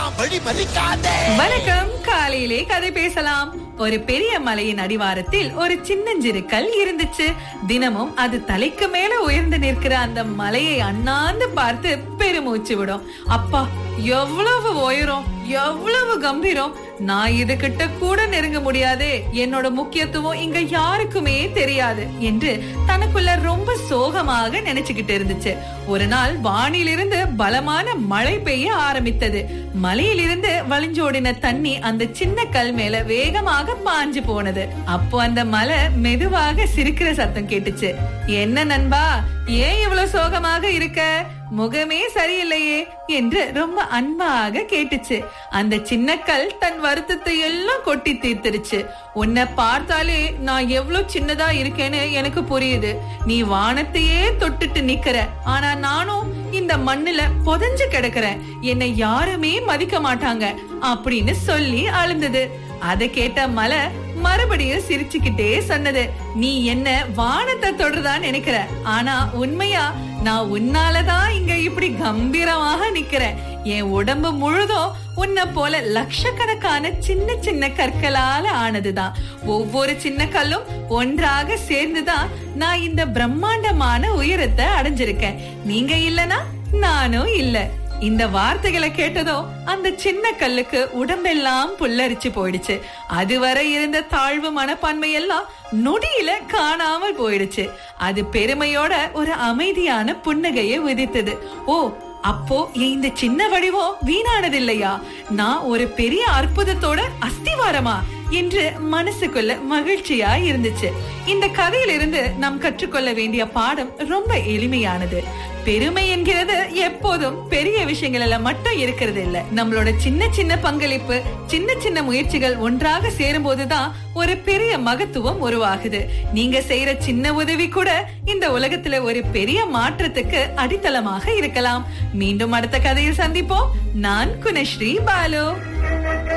வேண்டாம் வழி மறிக்காதே வணக்கம் காலையிலே கதை பேசலாம் ஒரு பெரிய மலையின் அடிவாரத்தில் ஒரு சின்னஞ்சிறு கல் இருந்துச்சு தினமும் அது தலைக்கு மேல உயர்ந்து நிற்கிற அந்த மலையை அண்ணாந்து பார்த்து பெருமூச்சு விடும் அப்பா எவ்வளவு உயரம் எவ்வளவு கம்பீரம் நான் இது கிட்ட கூட நெருங்க முடியாதே என்னோட முக்கியத்துவம் இங்க யாருக்குமே தெரியாது என்று தனக்குள்ள ரொம்ப சோகமாக நினைச்சுக்கிட்டு இருந்துச்சு ஒரு நாள் வானிலிருந்து பலமான மழை பெய்ய ஆரம்பித்தது மலையிலிருந்து வழிஞ்சோடின தண்ணி அந்த சின்ன கல் மேல வேகமாக பாஞ்சு போனது அப்போ அந்த மலை மெதுவாக சிரிக்கிற சத்தம் கேட்டுச்சு என்ன நண்பா ஏன் இவ்வளவு சோகமாக இருக்க முகமே சரியில்லையே என்று ரொம்ப அன்பாக கேட்டுச்சு அந்த சின்ன கல் தன் வருத்தத்தை எல்லாம் கொட்டி தீர்த்துருச்சு உன்னை பார்த்தாலே நான் எவ்வளவு சின்னதா இருக்கேன்னு எனக்கு புரியுது நீ வானத்தையே தொட்டுட்டு நிக்கிற ஆனா நானும் இந்த மண்ணுல புதஞ்சு கிடக்குறேன் என்னை யாருமே மதிக்க மாட்டாங்க அப்படின்னு சொல்லி அழுந்தது அதை கேட்ட மலை மறுபடியும் சிரிச்சுக்கிட்டே சொன்னது நீ என்ன வானத்தை தொடர்தான் நினைக்கிற ஆனா உண்மையா நான் உன்னாலதான் இங்க இப்படி கம்பீரமாக நிக்கிறேன் என் உடம்பு முழுதும் உன்னை போல லட்சக்கணக்கான சின்ன சின்ன கற்களால ஆனதுதான் ஒவ்வொரு சின்ன கல்லும் ஒன்றாக சேர்ந்துதான் நான் இந்த பிரம்மாண்டமான உயரத்தை அடைஞ்சிருக்கேன் நீங்க இல்லனா நானும் இல்ல இந்த வார்த்தைகளை கேட்டதோ அந்த சின்ன கல்லுக்கு உடம்பெல்லாம் புல்லரிச்சு போயிடுச்சு அதுவரை இருந்த தாழ்வு மனப்பான்மை எல்லாம் நொடியில காணாமல் போயிடுச்சு அது பெருமையோட ஒரு அமைதியான புன்னகையை விதித்தது ஓ அப்போ இந்த சின்ன வடிவம் வீணானது இல்லையா நான் ஒரு பெரிய அற்புதத்தோட அஸ்திவாரமா என்று மனசுக்குள்ள மகிழ்ச்சியா இருந்துச்சு இந்த கதையிலிருந்து நாம் கற்றுக்கொள்ள வேண்டிய பாடம் ரொம்ப எளிமையானது பெருமை என்கிறது எப்போதும் பெரிய விஷயங்கள்ல மட்டும் இருக்கிறது இல்ல நம்மளோட சின்ன சின்ன பங்களிப்பு சின்ன சின்ன முயற்சிகள் ஒன்றாக சேரும் போதுதான் ஒரு பெரிய மகத்துவம் உருவாகுது நீங்க செய்யற சின்ன உதவி கூட இந்த உலகத்துல ஒரு பெரிய மாற்றத்துக்கு அடித்தளமாக இருக்கலாம் மீண்டும் அடுத்த கதையில் சந்திப்போம் நான் குணஸ்ரீ பாலு